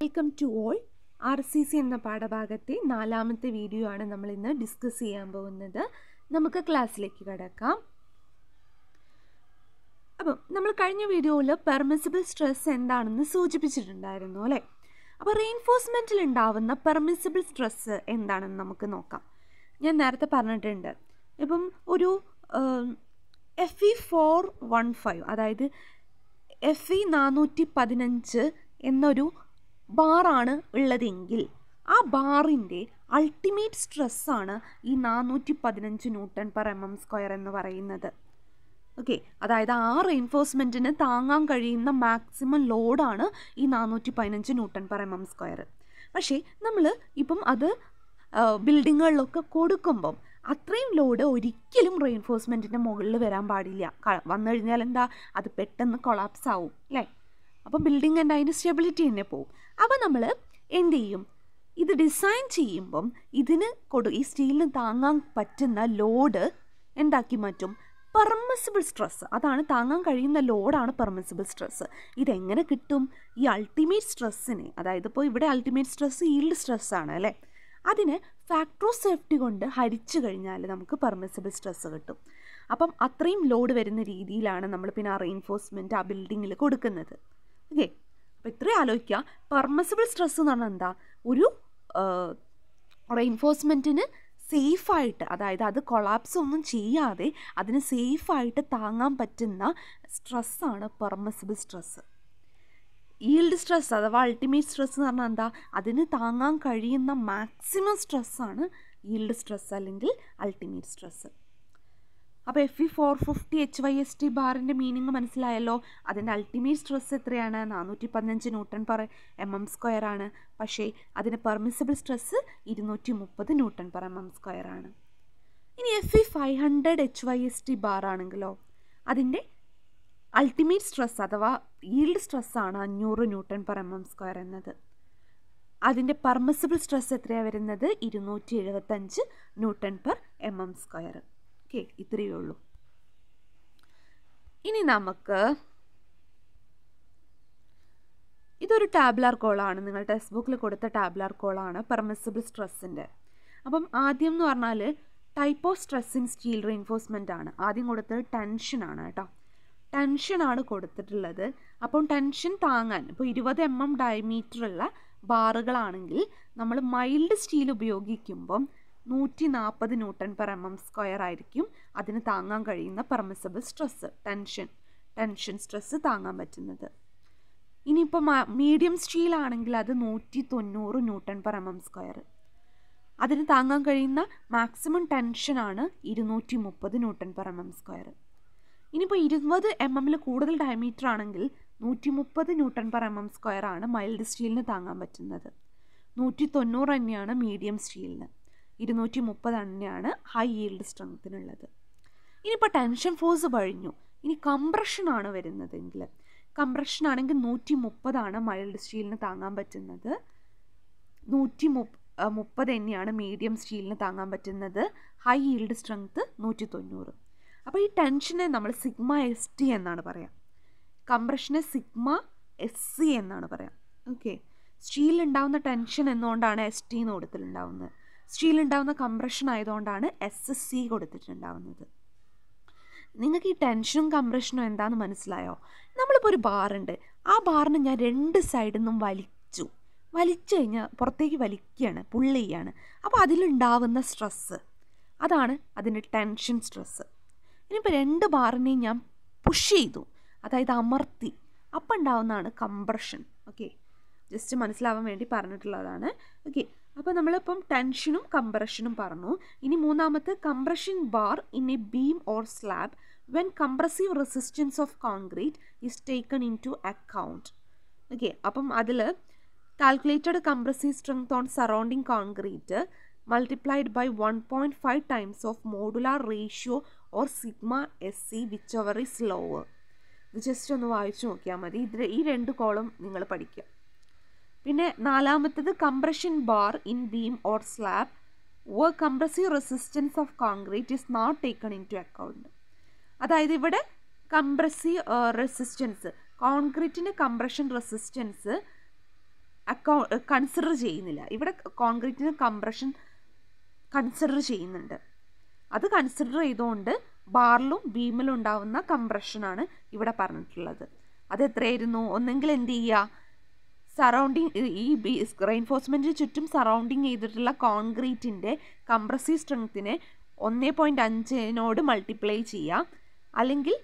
welcome to all R C C എന്ന പാഠഭാഗത്തെ നാലാമത്തെ വീഡിയോ ആണ് നമ്മൾ ഇന്ന് ഡിസ്കസ് ചെയ്യാൻ പോകുന്നത് നമുക്ക് ക്ലാസ്സിലേക്ക് കിടക്കാം അപ്പം നമ്മൾ കഴിഞ്ഞ വീഡിയോയിൽ പെർമിസിബിൾ സ്ട്രെസ് എന്താണെന്ന് സൂചിപ്പിച്ചിട്ടുണ്ടായിരുന്നു അല്ലേ അപ്പോൾ റീൻഫോഴ്സ്മെൻറ്റിൽ ഉണ്ടാവുന്ന പെർമിസിബിൾ സ്ട്രെസ് എന്താണെന്ന് നമുക്ക് നോക്കാം ഞാൻ നേരത്തെ പറഞ്ഞിട്ടുണ്ട് ഇപ്പം ഒരു F E four one five അതായത് എഫ് ഇ നാനൂറ്റി പതിനഞ്ച് എന്നൊരു ബാറാണ് ഉള്ളതെങ്കിൽ ആ ബാറിൻ്റെ അൾട്ടിമേറ്റ് സ്ട്രെസ്സാണ് ഈ നാനൂറ്റി പതിനഞ്ച് newton per M M square എന്ന് പറയുന്നത് ഓക്കെ അതായത് ആ റെയിൻഫോഴ്സ്മെൻറ്റിന് താങ്ങാൻ കഴിയുന്ന മാക്സിമം ലോഡാണ് ഈ നാനൂറ്റി പതിനഞ്ച് newton per M M square പക്ഷേ നമ്മൾ ഇപ്പം അത് ബിൽഡിങ്ങുകളിലൊക്കെ കൊടുക്കുമ്പം അത്രയും ലോഡ് ഒരിക്കലും റെയിൻഫോഴ്സ്മെൻറ്റിൻ്റെ മുകളിൽ വരാൻ പാടില്ല വന്നു കഴിഞ്ഞാൽ എന്താ അത് പെട്ടെന്ന് കൊളാപ്സ് ആവും അല്ലേ അപ്പോൾ ബിൽഡിംഗ് ആൻഡ് അതിൻ്റെ സ്റ്റെബിലിറ്റി തന്നെ പോവും അപ്പോൾ നമ്മൾ എന്ത് ചെയ്യും ഇത് ഡിസൈൻ ചെയ്യുമ്പം ഇതിന് കൊടു ഈ സ്റ്റീലിന് താങ്ങാൻ പറ്റുന്ന ലോഡ് എന്താക്കി മാറ്റും പെർമിസിബിൾ സ്ട്രെസ് അതാണ് താങ്ങാൻ കഴിയുന്ന ലോഡാണ് പെർമിസിബിൾ സ്ട്രെസ് ഇതെങ്ങനെ കിട്ടും ഈ അൾട്ടിമേറ്റ് സ്ട്രെസ്സിനെ അതായത് ഇപ്പോൾ ഇവിടെ അൾട്ടിമേറ്റ് സ്ട്രെസ് ഈൽഡ് സ്ട്രെസ്സാണ് അല്ലേ അതിനെ ഫാക്ടർ ഓഫ് സേഫ്റ്റി കൊണ്ട് ഹരിച്ചു കഴിഞ്ഞാൽ നമുക്ക് പെർമിസിബിൾ സ്ട്രെസ് കിട്ടും അപ്പം അത്രയും ലോഡ് വരുന്ന രീതിയിലാണ് നമ്മൾ പിന്നെ ആ റെയിൻഫോഴ്സ്മെൻറ്റ് ആ ബിൽഡിങ്ങിൽ കൊടുക്കുന്നത് ഓക്കെ അപ്പോൾ ഇത്രയും ആലോചിക്കുക പെർമിസിബിൾ സ്ട്രെസ് എന്ന് പറഞ്ഞാൽ എന്താ ഒരു റെയിൻഫോഴ്സ്മെൻറ്റിന് സേഫായിട്ട് അതായത് അത് കൊളാപ്സ് ഒന്നും ചെയ്യാതെ അതിന് സേഫായിട്ട് താങ്ങാൻ പറ്റുന്ന സ്ട്രെസ്സാണ് പെർമിസിബിൾ സ്ട്രെസ്സ് ഈൽഡ് സ്ട്രെസ് അഥവാ അൾട്ടിമേറ്റ് സ്ട്രെസ് എന്ന് പറഞ്ഞാൽ എന്താ അതിന് താങ്ങാൻ കഴിയുന്ന മാക്സിമം സ്ട്രെസ്സാണ് ഈൽഡ് സ്ട്രെസ് അല്ലെങ്കിൽ അൾട്ടിമേറ്റ് സ്ട്രെസ് അപ്പോൾ F E four fifty H Y S T ബാറിൻ്റെ മീനിങ് മനസ്സിലായല്ലോ അതിൻ്റെ അൾട്ടിമേറ്റ് സ്ട്രെസ് എത്രയാണ് നാനൂറ്റി പതിനഞ്ച് newton per M M square ആണ് പക്ഷേ അതിന് പെർമിസിബിൾ സ്ട്രെസ് ഇരുന്നൂറ്റി മുപ്പത് newton per M M square ആണ് ഇനി F E five hundred H Y S T bar ആണെങ്കിലോ അതിൻ്റെ അൾട്ടിമേറ്റ് സ്ട്രെസ് അഥവാ ഈൽഡ് സ്ട്രെസ്സാണ് അഞ്ഞൂറ് newton per M M square എന്നത് അതിൻ്റെ പെർമിസിബിൾ സ്ട്രെസ് എത്രയാണ് വരുന്നത് ഇരുന്നൂറ്റി എഴുപത്തഞ്ച് newton per M M square okay ഇത്രയേ ഉള്ളൂ ഇനി നമുക്ക് ഇതൊരു ടാബ്ലാർ കോളാണ് നിങ്ങൾ ടെക്സ്റ്റ് ബുക്കിൽ കൊടുത്ത ടാബ്ലാർ കോളാണ് പെർമിസിബിൾ സ്ട്രെസ്സിൻ്റെ അപ്പം ആദ്യം എന്ന് പറഞ്ഞാൽ type of stress in steel reinforcement ആണ് ആദ്യം കൊടുത്തത് ടെൻഷനാണ് കേട്ടോ ടെൻഷനാണ് കൊടുത്തിട്ടുള്ളത് അപ്പം ടെൻഷൻ താങ്ങാൻ ഇപ്പോൾ ഇരുപത് എം എം ഡയമീറ്ററുള്ള ബാറുകളാണെങ്കിൽ നമ്മൾ മൈൽഡ് സ്റ്റീൽ ഉപയോഗിക്കുമ്പം നൂറ്റി നാൽപ്പത് newton per M M square ആയിരിക്കും അതിന് താങ്ങാൻ കഴിയുന്ന permissible stress tension tension stress താങ്ങാൻ പറ്റുന്നത് ഇനിയിപ്പോൾ മീഡിയം സ്റ്റീൽ ആണെങ്കിൽ അത് നൂറ്റി തൊണ്ണൂറ് newton per M M square അതിന് താങ്ങാൻ കഴിയുന്ന മാക്സിമം ടെൻഷനാണ് ഇരുന്നൂറ്റി മുപ്പത് newton per M M square ഇനിയിപ്പോൾ ഇരുപത് എം എമ്മിൽ കൂടുതൽ ഡയമീറ്റർ ആണെങ്കിൽ നൂറ്റി മുപ്പത് newton per M M square ആണ് മൈൽഡ് സ്റ്റീലിന് താങ്ങാൻ പറ്റുന്നത് നൂറ്റി തൊണ്ണൂറ് തന്നെയാണ് മീഡിയം സ്റ്റീലിന് ഇരുന്നൂറ്റി മുപ്പത് തന്നെയാണ് ഹൈ ഈൽഡ് സ്ട്രെങ്ത്തിനുള്ളത് ഇനിയിപ്പോൾ ടെൻഷൻ ഫോഴ്സ് കഴിഞ്ഞു ഇനി കംപ്രഷനാണ് വരുന്നതെങ്കിൽ കംപ്രഷൻ ആണെങ്കിൽ നൂറ്റി മുപ്പതാണ് മൈൽഡ് സ്റ്റീലിന് താങ്ങാൻ പറ്റുന്നത് നൂറ്റി മുപ്പ മുപ്പത് തന്നെയാണ് മീഡിയം സ്റ്റീലിന് താങ്ങാൻ പറ്റുന്നത് ഹൈ ഈൽഡ് സ്ട്രെങ്ത്ത് നൂറ്റി തൊണ്ണൂറ് അപ്പോൾ ഈ ടെൻഷനെ നമ്മൾ സിഗ്മ എസ് ടി എന്നാണ് പറയാം കംപ്രഷനെ സിഗ്മ എസ് സി എന്നാണ് പറയാം ഓക്കെ സ്റ്റീൽ ഉണ്ടാവുന്ന ടെൻഷൻ എന്നുകൊണ്ടാണ് എസ് ടി എന്ന് കൊടുത്തിട്ടുണ്ടാവുന്നത് സ്റ്റീൽ ഉണ്ടാവുന്ന കംപ്രഷൻ ആയതുകൊണ്ടാണ് എസ് എസ് സി കൊടുത്തിട്ടുണ്ടാവുന്നത് നിങ്ങൾക്ക് ഈ ടെൻഷനും കംപ്രഷനും എന്താണെന്ന് മനസ്സിലായോ നമ്മളിപ്പോൾ ഒരു ബാറുണ്ട് ആ ബാറിന് ഞാൻ രണ്ട് സൈഡിൽ നിന്നും വലിച്ചു വലിച്ചു കഴിഞ്ഞാൽ പുറത്തേക്ക് വലിക്കുകയാണ് പുള്ള് ചെയ്യാണ് അപ്പോൾ അതിലുണ്ടാവുന്ന സ്ട്രെസ്സ് അതാണ് അതിൻ്റെ ടെൻഷൻ സ്ട്രെസ്സ് ഇനിയിപ്പോൾ രണ്ട് ബാറിനെയും ഞാൻ പുഷ് ചെയ്തു അതായത് അമർത്തി അപ്പം ഉണ്ടാവുന്നതാണ് കംപ്രഷൻ ഓക്കെ ജസ്റ്റ് മനസ്സിലാവാൻ വേണ്ടി പറഞ്ഞിട്ടുള്ളതാണ് ഓക്കെ അപ്പോൾ നമ്മളിപ്പം ടെൻഷനും കംപ്രഷനും പറഞ്ഞു ഇനി മൂന്നാമത്തെ compression bar in a beam or slab when compressive resistance of concrete is taken into account okay അപ്പം അതിൽ calculated compressive strength on surrounding concrete multiplied by one point five times of modular ratio or sigma S C whichever is lower ഇത് just ഒന്ന് വായിച്ചു നോക്കിയാൽ മതി ഇത് ഈ രണ്ട് കോളം നിങ്ങൾ പഠിക്കുക പിന്നെ നാലാമത്തത് compression bar in beam or slab where compressive resistance of concrete is not taken into account അതായത് ഇവിടെ കംപ്രസീവ് റെസിസ്റ്റൻസ് കോൺക്രീറ്റിൻ്റെ കംപ്രഷൻ റെസിസ്റ്റൻസ് അക്കൗ കൺസിഡർ ചെയ്യുന്നില്ല ഇവിടെ കോൺക്രീറ്റിന് കംപ്രഷൻ കൺസിഡർ ചെയ്യുന്നുണ്ട് അത് കൺസിഡർ ചെയ്തുകൊണ്ട് ബാറിലും ബീമിലും ഉണ്ടാവുന്ന കംപ്രഷനാണ് ഇവിടെ പറഞ്ഞിട്ടുള്ളത് അത് എത്രയായിരുന്നു ഒന്നെങ്കിൽ എന്ത് ചെയ്യുക സറൗണ്ടിങ് ഈ ബി റെയിൻഫോഴ്സ്മെൻറ്റിന് ചുറ്റും സറൗണ്ടിങ് ചെയ്തിട്ടുള്ള കോൺക്രീറ്റിൻ്റെ കംപ്രസീവ് സ്ട്രെങ്ത്തിനെ ഒന്ന് പോയിൻറ്റ് അഞ്ചിനോട് മൾട്ടിപ്ലൈ ചെയ്യുക അല്ലെങ്കിൽ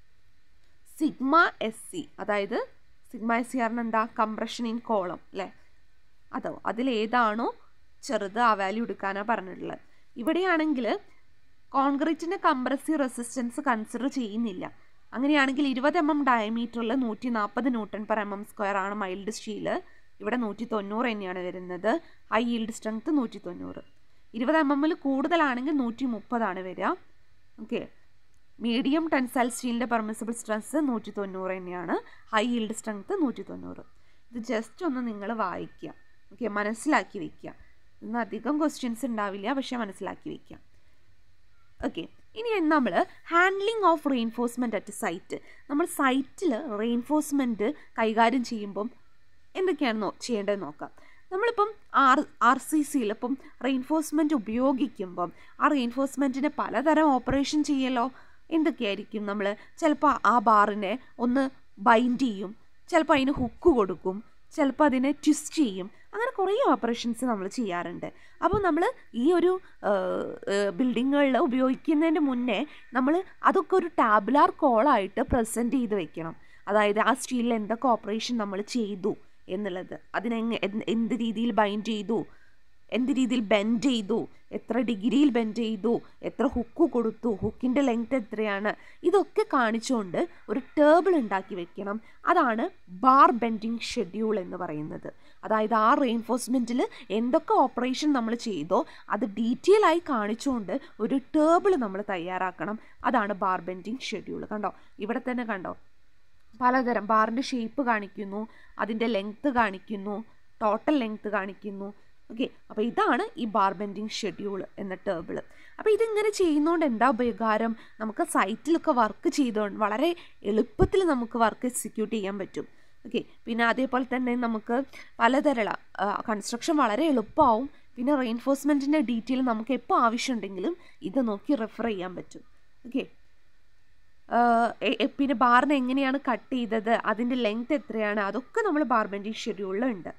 സിഗ്മ എസ് സി അതായത് സിഗ്മ എസ് സി പറഞ്ഞാൽ എന്താ കംപ്രഷൻ ഇൻ കോളം അല്ലേ അതോ അതിലേതാണോ ചെറുത് ആ വാല്യൂ എടുക്കാനാണ് പറഞ്ഞിട്ടുള്ളത് ഇവിടെയാണെങ്കിൽ കോൺക്രീറ്റിൻ്റെ കംപ്രസീവ് റെസിസ്റ്റൻസ് കൺസിഡർ ചെയ്യുന്നില്ല അങ്ങനെയാണെങ്കിൽ ഇരുപത് എം എം ഡയമീറ്ററിൽ നൂറ്റി നാൽപ്പത് newton per M M square ആണ് മൈൽഡ് സ്റ്റീല് ഇവിടെ നൂറ്റി തൊണ്ണൂറ് തന്നെയാണ് വരുന്നത് ഹൈ ഈൽഡ് സ്ട്രെങ്ത് നൂറ്റി തൊണ്ണൂറ് ഇരുപത് എം എമ്മിൽ കൂടുതലാണെങ്കിൽ നൂറ്റി മുപ്പതാണ് വരിക ഓക്കെ മീഡിയം ടെൻസൈൽ സ്റ്റീലിൻ്റെ പെർമിസിബിൾ സ്ട്രെസ് നൂറ്റി തൊണ്ണൂറ് തന്നെയാണ് ഹൈ ഈൽഡ് സ്ട്രെങ്ത് നൂറ്റി തൊണ്ണൂറ് ഇത് ജസ്റ്റ് ഒന്ന് നിങ്ങൾ വായിക്കുക ഓക്കെ മനസ്സിലാക്കി വെക്കുക ഇന്ന് അധികം ക്വസ്റ്റ്യൻസ് ഉണ്ടാവില്ല പക്ഷേ മനസ്സിലാക്കി വെക്കുക ഓക്കെ ഇനി നമ്മൾ handling of reinforcement at site നമ്മൾ സൈറ്റിൽ റെയിൻഫോഴ്സ്മെൻറ്റ് കൈകാര്യം ചെയ്യുമ്പം എന്തൊക്കെയാണ് നോ ചെയ്യേണ്ടത് നോക്കാം നമ്മളിപ്പം ആർ ആർ സി സിയിൽ ഇപ്പം റെയിൻഫോഴ്സ്മെൻറ്റ് ഉപയോഗിക്കുമ്പം ആ റെയിൻഫോഴ്സ്മെൻറ്റിന് പലതരം ഓപ്പറേഷൻ ചെയ്യലോ എന്തൊക്കെയായിരിക്കും നമ്മൾ ചിലപ്പോൾ ആ ബാറിനെ ഒന്ന് ബൈൻഡ് ചെയ്യും ചിലപ്പോൾ അതിന് ഹുക്ക് കൊടുക്കും ചിലപ്പോൾ അതിനെ ട്വിസ്റ്റ് ചെയ്യും അങ്ങനെ കുറേ ഓപ്പറേഷൻസ് നമ്മൾ ചെയ്യാറുണ്ട് അപ്പോൾ നമ്മൾ ഈ ഒരു ബിൽഡിങ്ങുകളിൽ ഉപയോഗിക്കുന്നതിന് മുന്നേ നമ്മൾ അതൊക്കെ ഒരു ടാബുലാർ കോളായിട്ട് പ്രസൻറ്റ് ചെയ്ത് വെക്കണം അതായത് ആ സ്റ്റീലിൽ എന്തൊക്കെ ഓപ്പറേഷൻ നമ്മൾ ചെയ്തു എന്നുള്ളത് അതിനെങ്ങ എന്ത് രീതിയിൽ ബൈൻഡ് ചെയ്തു എന്ത് രീതിയിൽ ബെൻഡ് ചെയ്തു എത്ര ഡിഗ്രിയിൽ ബെൻഡ് ചെയ്തു എത്ര ഹുക്ക് കൊടുത്തു ഹുക്കിൻ്റെ ലെങ്ത് എത്രയാണ് ഇതൊക്കെ കാണിച്ചുകൊണ്ട് ഒരു ടേബിൾ ഉണ്ടാക്കി വെക്കണം അതാണ് ബാർ ബെൻഡിങ് ഷെഡ്യൂൾ എന്ന് പറയുന്നത് അതായത് ആ റെയിൻഫോഴ്സ്മെൻറ്റിൽ എന്തൊക്കെ ഓപ്പറേഷൻ നമ്മൾ ചെയ്തോ അത് ഡീറ്റെയിൽ ആയി കാണിച്ചുകൊണ്ട് ഒരു ടേബിൾ നമ്മൾ തയ്യാറാക്കണം അതാണ് ബാർ ബെൻഡിങ് ഷെഡ്യൂൾ കണ്ടോ ഇവിടെ തന്നെ കണ്ടോ പലതരം ബാറിൻ്റെ ഷേപ്പ് കാണിക്കുന്നു അതിൻ്റെ ലെങ്ത്ത് കാണിക്കുന്നു ടോട്ടൽ ലെങ്ത്ത് കാണിക്കുന്നു ഓക്കെ അപ്പോൾ ഇതാണ് ഈ ബാർ ബെൻഡിങ് ഷെഡ്യൂൾ എന്ന ടേബിൾ അപ്പോൾ ഇതിങ്ങനെ ചെയ്യുന്നതുകൊണ്ട് എന്താ ഉപകാരം നമുക്ക് സൈറ്റിലൊക്കെ വർക്ക് ചെയ്തുകൊണ്ട് വളരെ എളുപ്പത്തിൽ നമുക്ക് വർക്ക് എക്സിക്യൂട്ട് ചെയ്യാൻ പറ്റും ഓക്കെ പിന്നെ അതേപോലെ തന്നെ നമുക്ക് പലതരം കൺസ്ട്രക്ഷൻ വളരെ എളുപ്പമാവും പിന്നെ റെയിൻഫോഴ്സ്മെൻറ്റിൻ്റെ ഡീറ്റെയിൽ നമുക്ക് എപ്പോൾ ആവശ്യമുണ്ടെങ്കിലും ഇത് നോക്കി റെഫർ ചെയ്യാൻ പറ്റും ഓക്കെ പിന്നെ ബാറിന് എങ്ങനെയാണ് കട്ട് ചെയ്തത് അതിൻ്റെ ലെങ്ത് എത്രയാണ് അതൊക്കെ നമ്മൾ ബാർ ബെൻഡിങ് ഷെഡ്യൂളിലുണ്ട്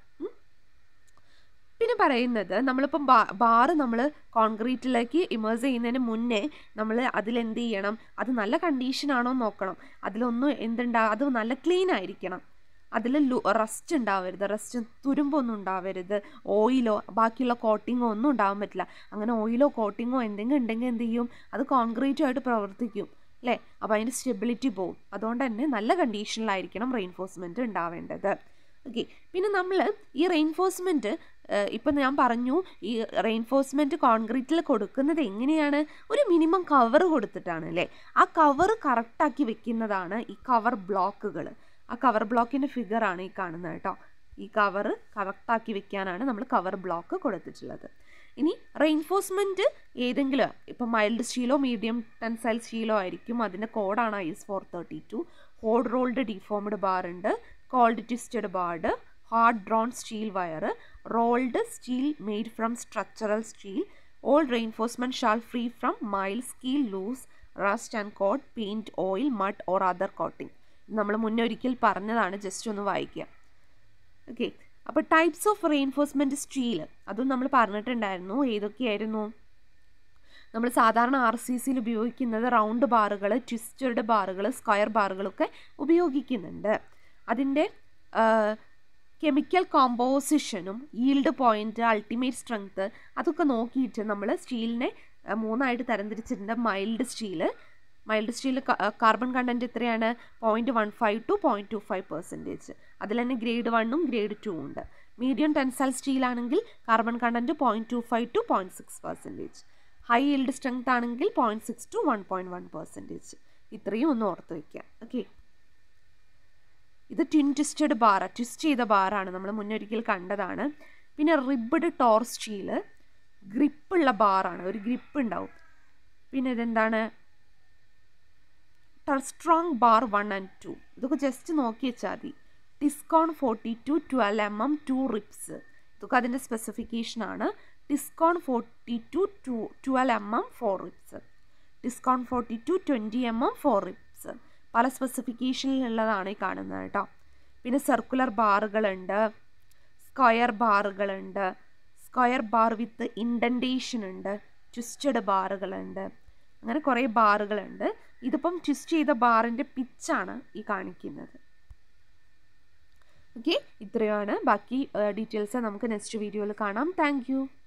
പിന്നെ പറയുന്നത് നമ്മളിപ്പം ബാ ബാറ് നമ്മൾ കോൺക്രീറ്റിലേക്ക് ഇമേഴ്സ് ചെയ്യുന്നതിന് മുന്നേ നമ്മൾ അതിലെന്ത് ചെയ്യണം അത് നല്ല കണ്ടീഷനാണോ നോക്കണം അതിലൊന്നും എന്തുണ്ടാ അത് നല്ല ക്ലീൻ ആയിരിക്കണം അതിൽ റസ്റ്റ് ഉണ്ടാവരുത് റസ്റ്റ് തുരുമ്പൊന്നും ഉണ്ടാവരുത് ഓയിലോ ബാക്കിയുള്ള കോട്ടിങ്ങോ ഒന്നും ഉണ്ടാവാൻ പറ്റില്ല അങ്ങനെ ഓയിലോ കോട്ടിങ്ങോ എന്തെങ്കിലും ഉണ്ടെങ്കിൽ എന്ത് ചെയ്യും അത് കോൺക്രീറ്റുമായിട്ട് പ്രവർത്തിക്കും അല്ലേ അപ്പോൾ അതിൻ്റെ സ്റ്റെബിലിറ്റി പോവും അതുകൊണ്ട് തന്നെ നല്ല കണ്ടീഷനിലായിരിക്കണം റെയിൻഫോഴ്സ്മെൻറ്റ് ഉണ്ടാവേണ്ടത് ഓക്കെ പിന്നെ നമ്മൾ ഈ റെയിൻഫോഴ്സ്മെൻറ്റ് ഇപ്പം ഞാൻ പറഞ്ഞു ഈ റെയിൻഫോഴ്സ്മെൻറ്റ് കോൺക്രീറ്റിൽ കൊടുക്കുന്നത് എങ്ങനെയാണ് ഒരു മിനിമം കവർ കൊടുത്തിട്ടാണ് അല്ലേ ആ കവർ കറക്റ്റാക്കി വെക്കുന്നതാണ് ഈ കവർ ബ്ലോക്കുകൾ ആ കവർ ബ്ലോക്കിൻ്റെ ഫിഗറാണ് ഈ കാണുന്നത് കേട്ടോ ഈ കവർ കറക്റ്റാക്കി വെക്കാനാണ് നമ്മൾ കവർ ബ്ലോക്ക് കൊടുത്തിട്ടുള്ളത് ഇനി റെയിൻഫോഴ്സ്മെൻറ്റ് ഏതെങ്കിലും ഇപ്പം മൈൽഡ് സ്റ്റീലോ മീഡിയം ടെൻസൈൽ സ്റ്റീലോ ആയിരിക്കും അതിൻ്റെ കോഡാണ് I S four thirty two hot rolled deformed bar ഉണ്ട് cold twisted bars hard drawn steel wire rolled steel made from structural steel all reinforcement shall free from mill scale loose rust and coat paint oil mud or other coating നമ്മൾ മുന്നേ ഒരിക്കൽ പറഞ്ഞതാണ് just ഒന്ന് വായിക്കുക okay അപ്പോൾ types of reinforcement steel അതും നമ്മൾ പറഞ്ഞിട്ടുണ്ടായിരുന്നു ഏതൊക്കെയായിരുന്നു നമ്മൾ സാധാരണ ആർ സി സിയിൽ ഉപയോഗിക്കുന്നത് റൗണ്ട് ബാറുകൾ ട്വിസ്റ്റഡ് ബാറുകൾ സ്ക്വയർ ബാറുകളൊക്കെ ഉപയോഗിക്കുന്നുണ്ട് അതിൻ്റെ കെമിക്കൽ കോമ്പോസിഷനും ഈൽഡ് പോയിൻറ്റ് അൾട്ടിമേറ്റ് സ്ട്രെങ്ത്ത് അതൊക്കെ നോക്കിയിട്ട് നമ്മൾ സ്റ്റീലിനെ മൂന്നായിട്ട് തരംതിരിച്ചിട്ടുണ്ട് mild steel mild steel carbon content എത്രയാണ് point one five two point two five percentage അതിൽ തന്നെ ഗ്രേഡ് വണ്ണും ഗ്രേഡ് ടു ഉണ്ട് മീഡിയം ടെൻസൈൽ സ്റ്റീൽ ആണെങ്കിൽ carbon content point two five two point six percentage high yield strength ആണെങ്കിൽ point six two one point one percentage ഇത്രയും ഒന്ന് ഓർത്ത് വയ്ക്കുക ഓക്കെ ഇത് ട്വിൻ ട്വിസ്റ്റഡ് ബാർ ട്വിസ്റ്റ് ചെയ്ത ബാറാണ് നമ്മൾ മുന്നൊരിക്കൽ കണ്ടതാണ് പിന്നെ റിബഡ് ടോർ സ്റ്റീല് ഗ്രിപ്പുള്ള ബാറാണ് ഒരു ഗ്രിപ്പ് ഉണ്ടാവും പിന്നെ ഇതെന്താണ് strong bar one and two ഇതൊക്കെ ജസ്റ്റ് നോക്കി വെച്ചാൽ മതി Tiscon forty two twelve M M two ribs ഇതൊക്കെ അതിൻ്റെ സ്പെസിഫിക്കേഷനാണ് Tiscon forty two two twelve M M four ribs Tiscon forty two twenty M M four ribs പല സ്പെസിഫിക്കേഷനിലുള്ളതാണ് ഈ കാണുന്നത് കേട്ടോ പിന്നെ സർക്കുലർ ബാറുകളുണ്ട് സ്ക്വയർ ബാറുകളുണ്ട് സ്ക്വയർ ബാർ വിത്ത് ഇൻഡൻറ്റേഷൻ ഉണ്ട് ട്വിസ്റ്റഡ് ബാറുകളുണ്ട് അങ്ങനെ കുറേ ബാറുകളുണ്ട് ഇതിപ്പം ട്വിസ്റ്റ് ചെയ്ത ബാറിൻ്റെ പിച്ചാണ് ഈ കാണിക്കുന്നത് ഓക്കെ ഇത്രയാണ് ബാക്കി ഡീറ്റെയിൽസ് നമുക്ക് നെക്സ്റ്റ് വീഡിയോയിൽ കാണാം താങ്ക്